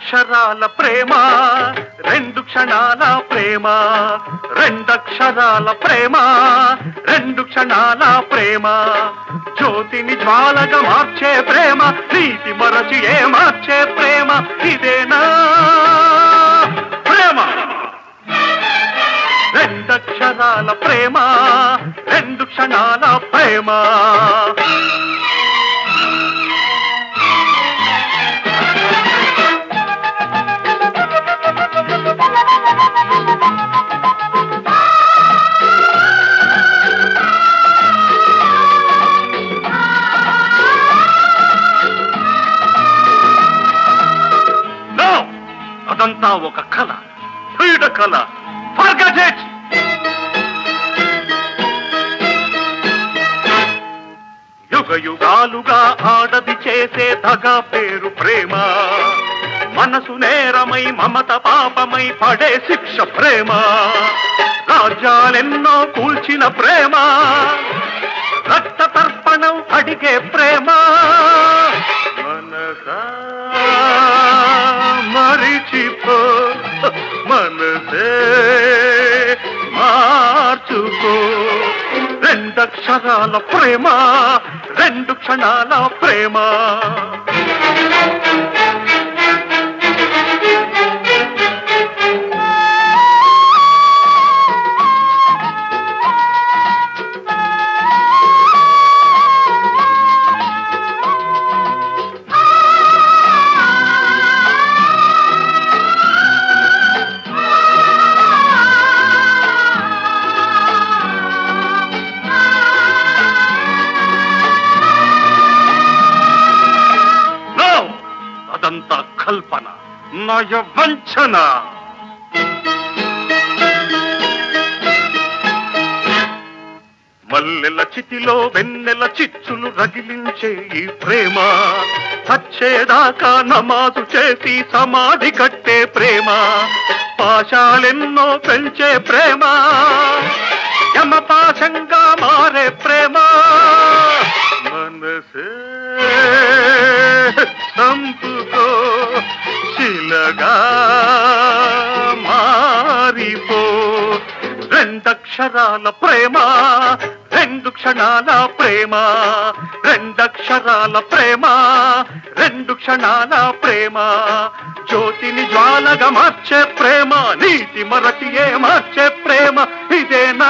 రెండక్షరాల ప్రేమ రెండు క్షణాల ప్రేమ రెండక్షరాల ప్రేమ రెండు క్షణాల ప్రేమ జ్యోతిని జ్వాలగా మార్చే ప్రేమ నీతి మరచి ఏ మార్చే ప్రేమ ఇదేనా ప్రేమ రెండక్షరాల ప్రేమ రెండు క్షణాల ప్రేమ No! అదంతా ఒక కళ పీడ కళ Forget it! యుగ యుగాలుగా ఆడది చేసే దగా పేరు ప్రేమ మనసు నేరమై మమత పాపమై పడే శిక్ష ప్రేమ రాజ్యాలెన్నో కూల్చిన ప్రేమ రక్త తర్పణం అడిగే ప్రేమ మనసా మరిచిపో మనసే మార్చుకో రెండక్షరాల ప్రేమ రెండు క్షణాల ప్రేమ నో అదంతా కల్పన నయ వంచన మల్లెల చితిలో వెన్నెల చిచ్చులు రగిలించే ఈ ప్రేమ చచ్చేదాకా నమాజు చేసి సమాధి కట్టే ప్రేమ పాశాలెన్నో పెంచే ప్రేమ యమపాశంగా మారే ప్రేమ మనసే సంపుకో శిలగా మారిపో రెండక్షరాల ప్రేమ రెండు క్షణాల ప్రేమ రెండక్షరాల ప్రేమ రెండు క్షణాల ప్రేమ జ్యోతిని జ్వాలగా మార్చే ప్రేమ నీతి మరచి ఏ మార్చే ప్రేమ ఇదేనా